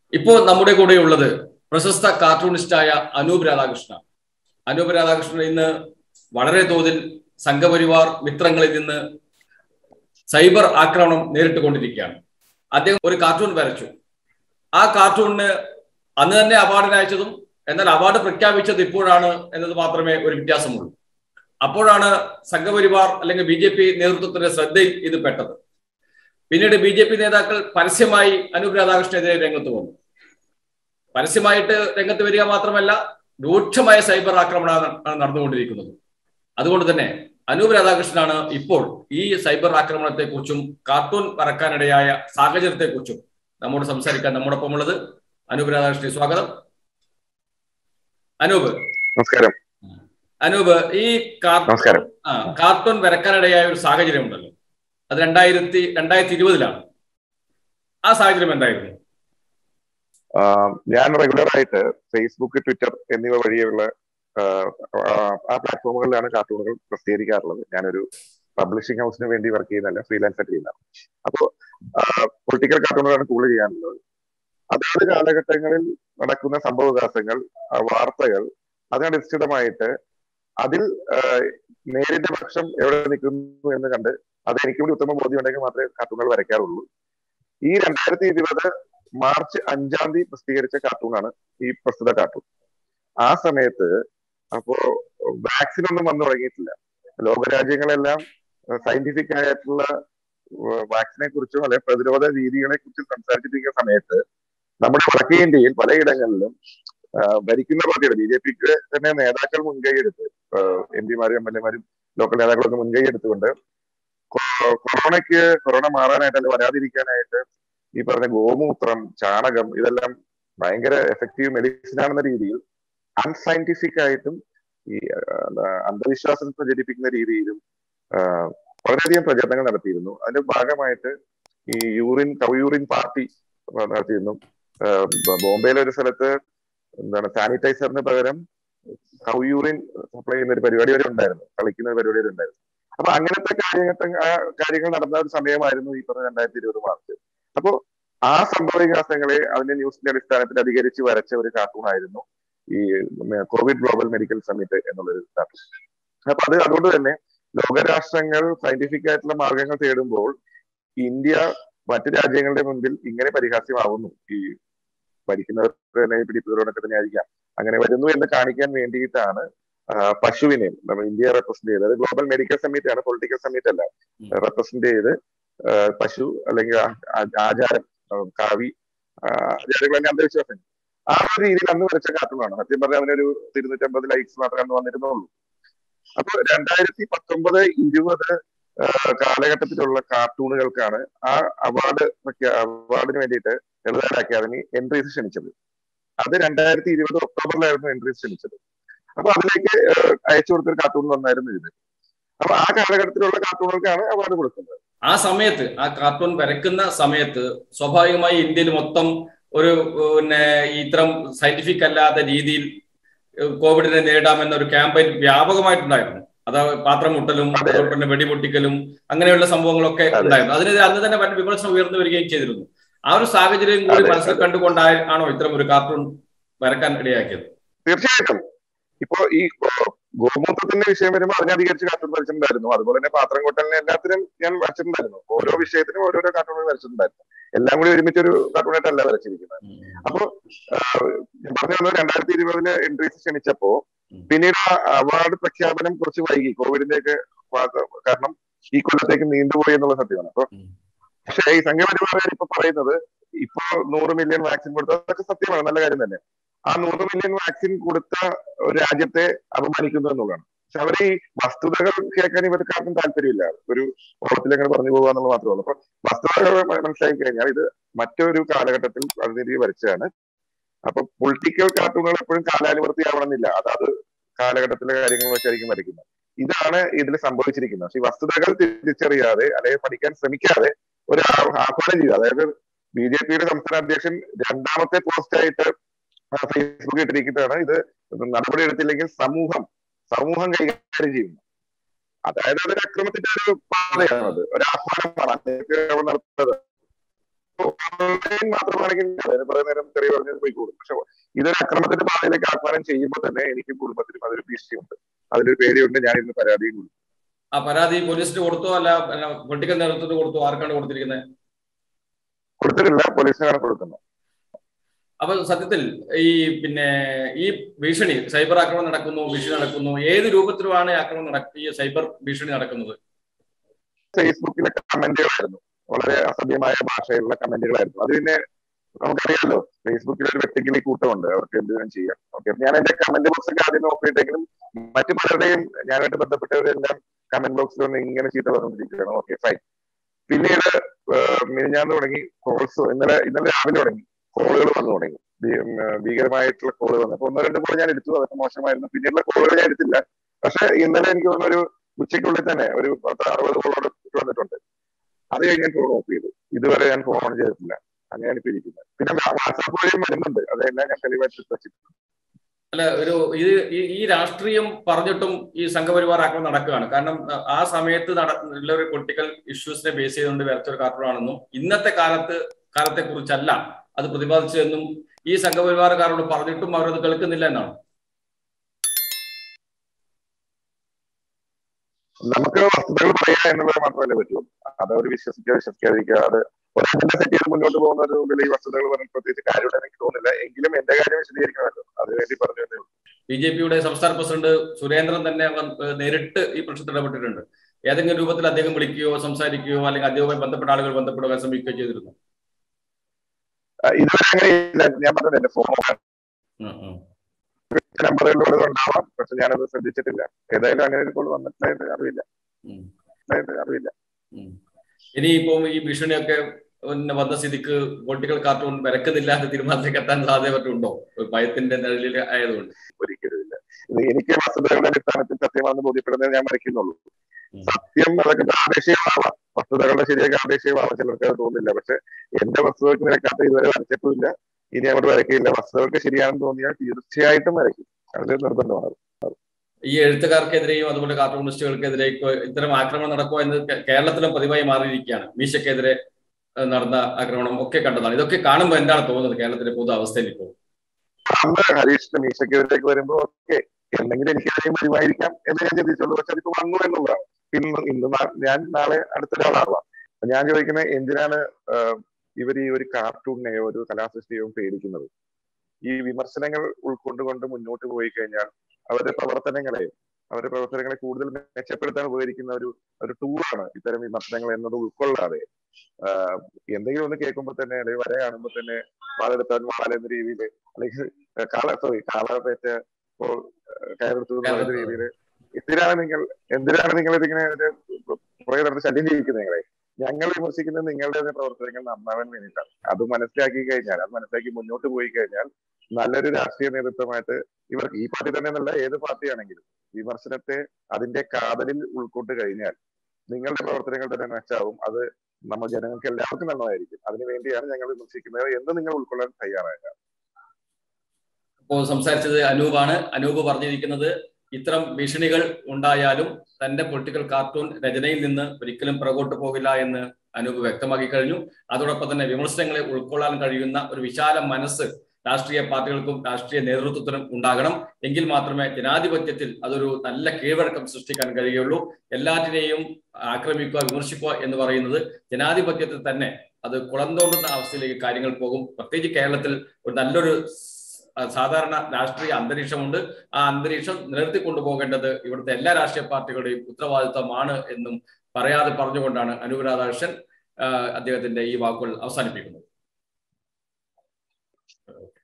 ഇപ്പോൾ നമ്മുടെ കൂടെ ഉള്ളത് പ്രശസ്ത കാർട്ടൂണിസ്റ്റായ അനൂപ് രാധാകൃഷ്ണ അനൂപ് രാധാകൃഷ്ണൻ ഇന്ന് വളരെ തോതിൽ സംഘപരിവാർ മിത്രങ്ങളിൽ നിന്ന് സൈബർ ആക്രമണം നേരിട്ട് കൊണ്ടിരിക്കുകയാണ് അദ്ദേഹം ഒരു കാർട്ടൂൺ വരച്ചു ആ കാർട്ടൂണിന് അന്ന് തന്നെ അവാർഡിന് അയച്ചതും എന്നാൽ അവാർഡ് പ്രഖ്യാപിച്ചത് ഇപ്പോഴാണ് എന്നത് മാത്രമേ ഒരു വ്യത്യാസമുള്ളൂ അപ്പോഴാണ് സംഘപരിവാർ അല്ലെങ്കിൽ ബി ജെ പി നേതൃത്വത്തിന്റെ ശ്രദ്ധയിൽ ഇത് പെട്ടത് പിന്നീട് ബി ജെ പി നേതാക്കൾ പരസ്യമായി അനൂപ് രാധാകൃഷ്ണനെതിരെ രംഗത്ത് വന്നു പരസ്യമായിട്ട് രംഗത്ത് വരിക മാത്രമല്ല രൂക്ഷമായ സൈബർ ആക്രമണമാണ് നടന്നുകൊണ്ടിരിക്കുന്നത് അതുകൊണ്ട് തന്നെ അനൂപ് രാധാകൃഷ്ണനാണ് ഇപ്പോൾ ഈ സൈബർ ആക്രമണത്തെക്കുറിച്ചും കാർട്ടൂൺ പറക്കാനിടയായ സാഹചര്യത്തെക്കുറിച്ചും നമ്മോട് സംസാരിക്കാൻ നമ്മോടൊപ്പം ഉള്ളത് അനൂപ് രാധാകൃഷ്ണൻ സ്വാഗതം അനൂപ് നമസ്കാരം അനൂപ് ഈ കാർട്ടൂൺ നമസ്കാരം ആ കാർട്ടൂൺ വരക്കാനിടയായ ഒരു സാഹചര്യം ഉണ്ടല്ലോ അത് രണ്ടായിരത്തി രണ്ടായിരത്തി ഇരുപതിലാണ് ആ സാഹചര്യം എന്തായിരുന്നു ആഹ് ഞാൻ റെഗുലർ ആയിട്ട് ഫേസ്ബുക്ക് ട്വിറ്റർ എന്നിവ വഴിയുള്ള ആഹ് ആഹ് ആ പ്ലാറ്റ്ഫോമുകളിലാണ് കാർട്ടൂണുകൾ പ്രസിദ്ധീകരിക്കാറുള്ളത് ഞാനൊരു പബ്ലിഷിംഗ് ഹൗസിന് വേണ്ടി വർക്ക് ചെയ്യുന്നതല്ല ഫ്രീലാൻസ് ആയിട്ട് ചെയ്യുന്നതാണ് അപ്പോൾ പൊളിറ്റിക്കൽ കാർട്ടൂണുകളാണ് കൂടുതൽ ചെയ്യാനുള്ളത് അതാത് കാലഘട്ടങ്ങളിൽ നടക്കുന്ന സംഭവവികാസങ്ങൾ ആ വാർത്തകൾ അതിനടിസ്ഥിതമായിട്ട് അതിൽ ആഹ് നേരിന്റെ പക്ഷം എവിടെ നിൽക്കുന്നു എന്ന് കണ്ട് അത് എനിക്ക് കൂടി ഉത്തമ ബോധ്യം ഉണ്ടെങ്കിൽ മാത്രമേ കാർട്ടൂണുകൾ വരയ്ക്കാറുള്ളൂ ഈ രണ്ടായിരത്തി ഇരുപത് മാർച്ച് അഞ്ചാം തീയതി പ്രസിദ്ധീകരിച്ച കാർട്ടൂണാണ് ഈ പ്രസ്തുത കാർട്ടൂൺ ആ സമയത്ത് അപ്പോ വാക്സിൻ ഒന്നും വന്നു തുടങ്ങിയിട്ടില്ല ലോകരാജ്യങ്ങളെല്ലാം സയന്റിഫിക് ആയിട്ടുള്ള വാക്സിനെ കുറിച്ചും അല്ലെങ്കിൽ പ്രതിരോധ രീതികളെ കുറിച്ചും സംസാരിച്ചിരിക്കുന്ന സമയത്ത് നമ്മുടെ വടക്കേ ഇന്ത്യയിൽ പലയിടങ്ങളിലും ഭരിക്കുന്ന പാർട്ടിയുടെ ബി ജെ പിക്ക് തന്നെ നേതാക്കൾ മുൻകൈ എടുത്ത് എം പിമാരും എം എൽ എമാരും ലോക്കൽ നേതാക്കളൊക്കെ മുൻകൈ എടുത്തുകൊണ്ട് കൊറോണയ്ക്ക് കൊറോണ മാറാനായിട്ട് അല്ലെങ്കിൽ വരാതിരിക്കാനായിട്ട് ഈ പറഞ്ഞ ഗോമൂത്രം ചാണകം ഇതെല്ലാം ഭയങ്കര എഫക്റ്റീവ് മെഡിസിൻ ആണെന്ന രീതിയിൽ അൺസയന്റിഫിക് ആയിട്ടും ഈ അന്ധവിശ്വാസം പ്രചരിപ്പിക്കുന്ന രീതിയിലും വളരെയധികം പ്രചരണങ്ങൾ നടത്തിയിരുന്നു അതിന്റെ ഭാഗമായിട്ട് ഈ യൂറിൻ കൗ യൂറിൻ പാർട്ടി നടത്തിയിരുന്നു ബോംബെയിലെ ഒരു സ്ഥലത്ത് എന്താണ് സാനിറ്റൈസറിന് പകരം കൗ യൂറിൻ സപ്ലൈ ചെയ്യുന്ന ഒരു പരിപാടി വരെ ഉണ്ടായിരുന്നു കളിക്കുന്ന ഒരു പരിപാടി വരെ ഉണ്ടായിരുന്നു അപ്പൊ അങ്ങനത്തെ കാര്യങ്ങൾ കാര്യങ്ങൾ നടന്ന ഒരു സമയമായിരുന്നു ഈ പറഞ്ഞ രണ്ടായിരത്തി ഇരുപത് മാർച്ച് അപ്പോ ആ സംഭവ വികാസങ്ങളെ അതിന്റെ ന്യൂസിന്റെ അടിസ്ഥാനത്തിൽ അധികരിച്ച് വരച്ച ഒരു കാർട്ടൂൺ ആയിരുന്നു ഈ കോവിഡ് ഗ്ലോബൽ മെഡിക്കൽ സമ്മിറ്റ് എന്നുള്ളൊരു കാർട്ടൂൺ അപ്പൊ അത് അതുകൊണ്ട് തന്നെ ലോകരാഷ്ട്രങ്ങൾ സയന്റിഫിക് ആയിട്ടുള്ള മാർഗങ്ങൾ തേടുമ്പോൾ ഇന്ത്യ മറ്റു രാജ്യങ്ങളുടെ മുൻപിൽ ഇങ്ങനെ പരിഹാസ്യമാവുന്നു ഈ ഭരിക്കുന്നവർക്ക് തന്നെ പിടിപ്പുകളോടൊക്കെ തന്നെ ആയിരിക്കാം അങ്ങനെ വരുന്നു എന്ന് കാണിക്കാൻ വേണ്ടിയിട്ടാണ് പശുവിനെ നമ്മൾ ഇന്ത്യ റെപ്രസെന്റ് ചെയ്ത് അത് ഗ്ലോബൽ മെഡിക്കൽ സമ്മിറ്റ് ആണ് പൊളിറ്റിക്കൽ സമ്മിറ്റ് അല്ല റെപ്രസെന്റ് ചെയ്ത് പശു അല്ലെങ്കിൽ ആചാരം കാവി ആചാരങ്ങളെല്ലാം അന്ധവിശ്വാസം ആ ഒരു രീതിയിൽ അന്ന് വരച്ച കാർട്ടൂണാണ് സത്യം പറഞ്ഞാൽ അതിനൊരു ഇരുന്നൂറ്റമ്പത് ലൈക്സ് മാത്രമേ അന്ന് വന്നിരുന്നുള്ളൂ അപ്പൊ രണ്ടായിരത്തി പത്തൊമ്പത് ഇരുപത് കാലഘട്ടത്തിലുള്ള കാർട്ടൂണുകൾക്കാണ് ആ അവാർഡ് അവാർഡിന് വേണ്ടിയിട്ട് ലളിതാര അക്കാദമി എൻട്രീസ് ക്ഷണിച്ചത് അത് രണ്ടായിരത്തി ഇരുപത് ഒക്ടോബറിലായിരുന്നു എൻട്രീസ് ക്ഷണിച്ചത് അപ്പൊ അതിലേക്ക് അയച്ചു കൊടുത്തൊരു കാർട്ടൂൺ വന്നായിരുന്നു ഇത് അപ്പൊ ആ കാലഘട്ടത്തിലുള്ള കാർട്ടൂണുകൾക്കാണ് അവാർഡ് കൊടുക്കുന്നത് ആ സമയത്ത് ആ കാർട്ടൂൺ വരയ്ക്കുന്ന സമയത്ത് സ്വാഭാവികമായി ഇന്ത്യയിൽ മൊത്തം ഒരു പിന്നെ ഇത്തരം സയന്റിഫിക് അല്ലാത്ത രീതിയിൽ കോവിഡിനെ നേരിടാമെന്ന ഒരു ക്യാമ്പയിൻ വ്യാപകമായിട്ടുണ്ടായിരുന്നു അത് പാത്രം മുട്ടലും അതുപോലെ തന്നെ വെടിപൊട്ടിക്കലും അങ്ങനെയുള്ള സംഭവങ്ങളൊക്കെ ഉണ്ടായിരുന്നു അതിനെതിരെ അന്ന് തന്നെ വൻ വിമർശനം ഉയർന്നു വരികയും ചെയ്തിരുന്നു ആ ഒരു സാഹചര്യം കൂടി മനസ്സിൽ കണ്ടുകൊണ്ടാണോ ഇത്തരം ഒരു കാർട്ടൂൺ വരക്കാൻ ഇടയാക്കിയത് തീർച്ചയായിട്ടും ഇപ്പോ ഈ ഗോമൂത്രത്തിന്റെ വിഷയം വരുമ്പോൾ അതിനധികരിച്ച് കാർട്ടൂൺ വരച്ചിട്ടുണ്ടായിരുന്നു അതുപോലെ തന്നെ പാത്രം കൊട്ടലിന് എല്ലാത്തിനും ഞാൻ വരച്ചിട്ടുണ്ടായിരുന്നു ഓരോ വിഷയത്തിനും ഓരോരോ കാർട്ടൂണുകൾ വരച്ചിട്ടുണ്ടായിരുന്നു എല്ലാം കൂടി ഒരുമിച്ച് ഒരു കാർട്ടൂണായിട്ടല്ല വരച്ചിരിക്കുന്നത് അപ്പോ ഞാൻ പറഞ്ഞു വന്നത് രണ്ടായിരത്തി ഇരുപതില് എൻട്രീസ് ക്ഷണിച്ചപ്പോ പിന്നീട് ആ അവാർഡ് പ്രഖ്യാപനം കുറച്ച് വൈകി കോവിഡിന്റെ ഒക്കെ കാരണം ഈ കൊല്ലത്തേക്ക് നീണ്ടുപോയി എന്നുള്ള സത്യമാണ് അപ്പൊ പക്ഷേ ഈ സംഘപരിവാറുകാർ ഇപ്പൊ പറയുന്നത് ഇപ്പൊ നൂറ് മില്യൺ വാക്സിൻ കൊടുത്ത അതൊക്കെ സത്യമാണ് നല്ല കാര്യം തന്നെ ആ നൂറ് മില്യൺ വാക്സിൻ കൊടുത്ത ഒരു രാജ്യത്തെ അപമാനിക്കുന്നു എന്നുള്ളതാണ് പക്ഷെ അവർ ഈ വസ്തുതകൾ കേൾക്കാൻ ഇവർക്ക് ആർക്കും താല്പര്യമില്ല ഒരു ഓളത്തിൽ അങ്ങനെ പറഞ്ഞു പോകുക എന്നുള്ളത് മാത്രമേ ഉള്ളൂ അപ്പൊ വസ്തുതകൾ മനസ്സിലാക്കി കഴിഞ്ഞാൽ ഇത് മറ്റൊരു കാലഘട്ടത്തിൽ പ്രതിനിധി വരച്ചതാണ് അപ്പൊ പൊളിറ്റിക്കൽ കാർട്ടൂണുകൾ എപ്പോഴും കാലാനുവർത്തി ആവണമെന്നില്ല അതാത് കാലഘട്ടത്തിലെ കാര്യങ്ങൾ വെച്ചായിരിക്കും വരയ്ക്കുന്നത് ഇതാണ് ഇതിൽ സംഭവിച്ചിരിക്കുന്നത് പക്ഷെ ഈ വസ്തുതകൾ തിരിച്ചറിയാതെ അല്ലെങ്കിൽ പഠിക്കാൻ ശ്രമിക്കാതെ ഒരു ആഹ്വാനം ചെയ്യുക അതായത് ബി ജെ പിയുടെ സംസ്ഥാന അധ്യക്ഷൻ രണ്ടാമത്തെ പോസ്റ്റായിട്ട് ഫേസ്ബുക്കിൽ ഇട്ടിരിക്കുന്നതാണ് ഇത് നടപടി എടുത്തില്ലെങ്കിൽ സമൂഹം സമൂഹം കൈകാര്യം ചെയ്യുന്നു അതായത് അതൊരു അക്രമത്തിന്റെ ഒരു പാതയാണത് ഒരു ആഹ്വാനമാണ് നടത്തുന്നത് ഓൺലൈൻ മാത്രമാണെങ്കിൽ അതിന് കുറെ നേരം തെറി പറഞ്ഞത് പോയിക്കോളും പക്ഷെ ഇതൊരു അക്രമത്തിന്റെ പാതയിലേക്ക് ആഹ്വാനം ചെയ്യുമ്പോൾ തന്നെ എനിക്കും കുടുംബത്തിനും അതൊരു ഭീഷണിയുണ്ട് അതിലൊരു പേടിയുണ്ട് ഞാൻ ഇന്ന് പരാതിയും കൊടുത്തു ആ പരാതി പോലീസിന് കൊടുത്തോ അല്ല പൊളിറ്റിക്കൽ നേതൃത്വത്തിന് കൊടുത്തോ ആർക്കാണ് കൊടുത്തിരിക്കുന്നത് കൊടുത്തിട്ടില്ല പോലീസിനാണ് കൊടുക്കുന്നത് അപ്പൊ സത്യത്തിൽ ഈ പിന്നെ ഈ ഭീഷണി സൈബർ ആക്രമണം നടക്കുന്നു ഭീഷണി നടക്കുന്നു ഏത് രൂപത്തിലുമാണ് ഈ ആക്രമണം നട ഈ സൈബർ ഭീഷണി നടക്കുന്നത് ഫേസ്ബുക്കിലെ കമന്റുകളായിരുന്നു വളരെ അസഭ്യമായ ഭാഷയിലുള്ള കമന്റുകളായിരുന്നു അത് പിന്നെ നമുക്കറിയാമല്ലോ ഫേസ്ബുക്കിൽ ഒരു വ്യക്തികൾ ഈ കൂട്ടമുണ്ട് അവർക്ക് എന്തെങ്കിലും ചെയ്യാം ഓക്കെ ഞാൻ എന്റെ കമന്റ് ബോക്സ് ഒക്കെ ആദ്യം നോക്കിയിട്ടെങ്കിലും മറ്റു പലരുടെയും ഞാനായിട്ട് ബന്ധപ്പെട്ടവരെല്ലാം കമന്റ് ബോക്സിൽ വന്ന് ഇങ്ങനെ ചീത്ത പറഞ്ഞിരിക്കുകയാണ് ഓക്കെ ഫൈൻ പിന്നീട് മിനിഞ്ഞാന്ന് തുടങ്ങി കോൾസ് ഇന്നലെ ഇന്നലെ രാവിലെ തുടങ്ങി കോളുകൾ വന്നു തുടങ്ങി ഭീകരമായിട്ടുള്ള കോള് വന്നു അപ്പൊ ഒന്നോ രണ്ടോ കോൾ ഞാൻ എടുത്തു അതൊക്കെ മോശമായിരുന്നു പിന്നീടുള്ള കോളുകൾ ഞാൻ എടുത്തില്ല പക്ഷെ ഇന്നലെ എനിക്ക് തോന്നുന്ന ഒരു ഉച്ചയ്ക്കുള്ളിൽ തന്നെ ഒരു പത്ത് അറുപത് കോളോട് വന്നിട്ടുണ്ട് അത് കഴിഞ്ഞ് ഫോൺ ഓഫ് ചെയ്തു ഇതുവരെ ഞാൻ ഫോൺ ഓൺ ചെയ്തിട്ടില്ല അങ്ങനെയാണ് ഇപ്പൊ ഇരിക്കുന്നത് പിന്നെ വാട്സാപ്പ് വഴിയും വരുന്നുണ്ട് അതെല്ലാം ഞാൻ തെളിവായിട്ട് വെച്ചിട്ടുണ്ട് അല്ല ഒരു ഇത് ഈ രാഷ്ട്രീയം പറഞ്ഞിട്ടും ഈ സംഘപരിവാർ ആക്രമണം നടക്കുകയാണ് കാരണം ആ സമയത്ത് നട ഉള്ള ഒരു പൊളിറ്റിക്കൽ ഇഷ്യൂസിനെ ബേസ് ചെയ്തുകൊണ്ട് വരച്ച ഒരു കാർട്ടൂണാണെന്നും ഇന്നത്തെ കാലത്ത് കാലത്തെ കുറിച്ചല്ല അത് പ്രതിപാദിച്ചതെന്നും ഈ സംഘപരിവാരക്കാരോട് പറഞ്ഞിട്ടും അവരത് കേൾക്കുന്നില്ല എന്നാണ് നമുക്ക് വസ്തുതകൾ പറയുക എന്നുള്ളത് മാത്രമല്ലേ പറ്റുള്ളൂ അത് അവർ വിശ്വസിക്കുക വിശ്വസിക്കാതിരിക്കുക അത് ഒരാളുടെ സെറ്റ് ചെയ്ത് മുന്നോട്ട് പോകുന്നതിന് മുമ്പിൽ ഈ വസ്തുതകൾ പറഞ്ഞിട്ട് പ്രത്യേകിച്ച് കാര്യമായിട്ട് എനിക്ക് തോന്നുന്നില്ല എങ്കിലും എന്റെ കാര്യം വിശദീകരിക്കണമല്ലോ അതിനുവേണ്ടി പറഞ്ഞു എന്നേ ബി ജെ പിയുടെ സംസ്ഥാന പ്രസിഡന്റ് സുരേന്ദ്രൻ തന്നെ നേരിട്ട് ഈ പ്രശ്നത്തിൽ ഇടപെട്ടിട്ടുണ്ട് ഏതെങ്കിലും രൂപത്തിൽ അദ്ദേഹം വിളിക്കുകയോ സംസാരിക്കുകയോ അല്ലെങ്കിൽ അദ്ദേഹവുമായി ബന്ധപ്പെട്ട ആളുകൾ ബന്ധപ്പെടുക ശ്രമിക്കുകയോ ചെയ്തിരുന്നു ഇതുവരെ അങ്ങനെ ഞാൻ പറഞ്ഞത് എന്റെ ഫോൺ നമ്പറുകളിലൂടെ ഉണ്ടാവാം പക്ഷെ ഞാനത് ശ്രദ്ധിച്ചിട്ടില്ല ഏതായാലും അങ്ങനെ ഒരു കോൾ വന്നിട്ടായിട്ട് അറിയില്ല അറിയില്ല ഇനിയിപ്പം ഈ ഭീഷണിയൊക്കെ പിന്നെ വന്ന സ്ഥിതിക്ക് പൊളിറ്റിക്കൽ കാർട്ടൂൺ വരക്കുന്നില്ല എന്ന തീരുമാനത്തിലേക്ക് എത്താൻ സാധ്യത പറ്റുണ്ടോ ഭയത്തിന്റെ നിഴലിൽ ആയതുകൊണ്ട് ഒരിക്കലും ഇല്ല എനിക്ക് വസ്തുതകളുടെ അടിസ്ഥാനത്തിൽ സത്യമാണെന്ന് ബോധ്യപ്പെടുന്നത് ഞാൻ വരയ്ക്കുന്നുള്ളൂ സത്യം അതൊക്കെ പ്രാദേശികമാവാം വസ്തുതകളുടെ ശരിയായ പ്രാദേശികമാവാം ചിലർക്ക് അത് തോന്നില്ല പക്ഷെ എന്റെ വസ്തുതകൾക്ക് നിരക്കാത്ത ഇതുവരെ വരച്ചിട്ടില്ല ഇനി അങ്ങോട്ട് വരയ്ക്കില്ല വസ്തുതകൾക്ക് ശരിയാണെന്ന് തോന്നിയാൽ തീർച്ചയായിട്ടും വരയ്ക്കും അത് നിർബന്ധമാണ് ഈ എഴുത്തുകാർക്കെതിരെയും അതുപോലെ കാർട്ടൂണിസ്റ്റുകൾക്കെതിരെ ഇത്തരം ആക്രമണം നടക്കുമോ എന്ന് കേരളത്തിലും പതിവായി മാറിയിരിക്കുകയാണ് മീശക്കെതിരെ നടന്ന ആക്രമണം ഒക്കെ കണ്ടതാണ് ഇതൊക്കെ കാണുമ്പോൾ എന്താണ് തോന്നുന്നത് കേരളത്തിലെ പൊതു അവസ്ഥയിൽ ഇപ്പോൾ അന്ന് ഹരീഷിന്റെ മീശക്കെതിരേക്ക് വരുമ്പോൾ ഒക്കെ എന്തെങ്കിലും എനിക്കെതിരെയും വരുമായിരിക്കാം എന്ന് ഞാൻ ചിന്തിച്ചുള്ളൂ പക്ഷെ അതിപ്പോ വന്നു എന്നുള്ളതാണ് ഇന്ന് ഇന്ന് ഞാൻ നാളെ അടുത്തൊരാളാവാം ഞാൻ ചോദിക്കുന്നത് എന്തിനാണ് ഇവർ ഈ ഒരു കാർട്ടൂണിനെയോ ഒരു കലാസൃഷ്ടിയോ പേടിക്കുന്നത് ഈ വിമർശനങ്ങൾ ഉൾക്കൊണ്ടുകൊണ്ട് മുന്നോട്ട് പോയി കഴിഞ്ഞാൽ അവരുടെ പ്രവർത്തനങ്ങളെ അവരുടെ പ്രവർത്തനങ്ങളെ കൂടുതൽ മെച്ചപ്പെടുത്താൻ ഉപകരിക്കുന്ന ഒരു ഒരു ടൂറാണ് ഇത്തരം വിമർശനങ്ങൾ എന്നത് ഉൾക്കൊള്ളാതെ എന്തെങ്കിലും ഒന്ന് കേൾക്കുമ്പോൾ തന്നെ അല്ലെങ്കിൽ വര കാണുമ്പോൾ തന്നെ വാളെടുത്താൽ വാള എന്ന രീതിയിൽ അല്ലെങ്കിൽ കാള സോറി കാള പേറ്റ കയറെടുത്തു എന്ന രീതിയിൽ എന്തിനാണ് നിങ്ങൾ എന്തിനാണ് നിങ്ങൾ ഇതിങ്ങനെ കുറെ തരത്തിൽ ശല്യം ചെയ്യിക്കുന്നത് നിങ്ങളെ ഞങ്ങൾ വിമർശിക്കുന്നത് നിങ്ങളുടെ പ്രവർത്തനങ്ങൾ നന്നാവാൻ വേണ്ടിയിട്ടാണ് അത് മനസ്സിലാക്കി കഴിഞ്ഞാൽ അത് മനസ്സിലാക്കി മുന്നോട്ട് പോയി കഴിഞ്ഞാൽ നല്ലൊരു രാഷ്ട്രീയ നേതൃത്വമായിട്ട് ഇവർക്ക് ഈ പാർട്ടി തന്നെ എന്നല്ല ഏത് പാർട്ടിയാണെങ്കിലും വിമർശനത്തെ അതിന്റെ കാതലിൽ ഉൾക്കൊണ്ട് കഴിഞ്ഞാൽ നിങ്ങളുടെ പ്രവർത്തനങ്ങൾ തന്നെ മെച്ചാവും അത് നമ്മൾ ജനങ്ങൾക്ക് എല്ലാവർക്കും നല്ലതായിരിക്കും അതിനു വേണ്ടിയാണ് ഞങ്ങൾ വിമർശിക്കുന്നത് എന്ന് നിങ്ങൾ ഉൾക്കൊള്ളാൻ തയ്യാറായ ഇപ്പോൾ സംസാരിച്ചത് അനൂപാണ് അനൂപ് പറഞ്ഞിരിക്കുന്നത് ഇത്തരം ഭീഷണികൾ ഉണ്ടായാലും തന്റെ പൊളിറ്റിക്കൽ കാർട്ടൂൺ രചനയിൽ നിന്ന് ഒരിക്കലും പുറകോട്ട് പോകില്ല എന്ന് അനൂപ് വ്യക്തമാക്കി കഴിഞ്ഞു അതോടൊപ്പം തന്നെ വിമർശനങ്ങളെ ഉൾക്കൊള്ളാൻ കഴിയുന്ന ഒരു വിശാല മനസ്സ് രാഷ്ട്രീയ പാർട്ടികൾക്കും രാഷ്ട്രീയ നേതൃത്വത്തിനും ഉണ്ടാകണം എങ്കിൽ മാത്രമേ ജനാധിപത്യത്തിൽ അതൊരു നല്ല കീഴ്വഴക്കം സൃഷ്ടിക്കാൻ കഴിയുള്ളൂ എല്ലാറ്റിനെയും ആക്രമിക്കുക വിമർശിക്കുക എന്ന് പറയുന്നത് ജനാധിപത്യത്തിൽ തന്നെ അത് കുളന്തോണ്ടുന്ന അവസ്ഥയിലേക്ക് കാര്യങ്ങൾ പോകും പ്രത്യേകിച്ച് കേരളത്തിൽ ഒരു നല്ലൊരു സാധാരണ രാഷ്ട്രീയ അന്തരീക്ഷമുണ്ട് ആ അന്തരീക്ഷം നിലനിർത്തി കൊണ്ടുപോകേണ്ടത് ഇവിടുത്തെ എല്ലാ രാഷ്ട്രീയ പാർട്ടികളുടെയും ഉത്തരവാദിത്തമാണ് എന്നും പറയാതെ പറഞ്ഞുകൊണ്ടാണ് അനൂപ് രാധാകൃഷ്ണൻ അദ്ദേഹത്തിന്റെ ഈ വാക്കുകൾ അവസാനിപ്പിക്കുന്നത്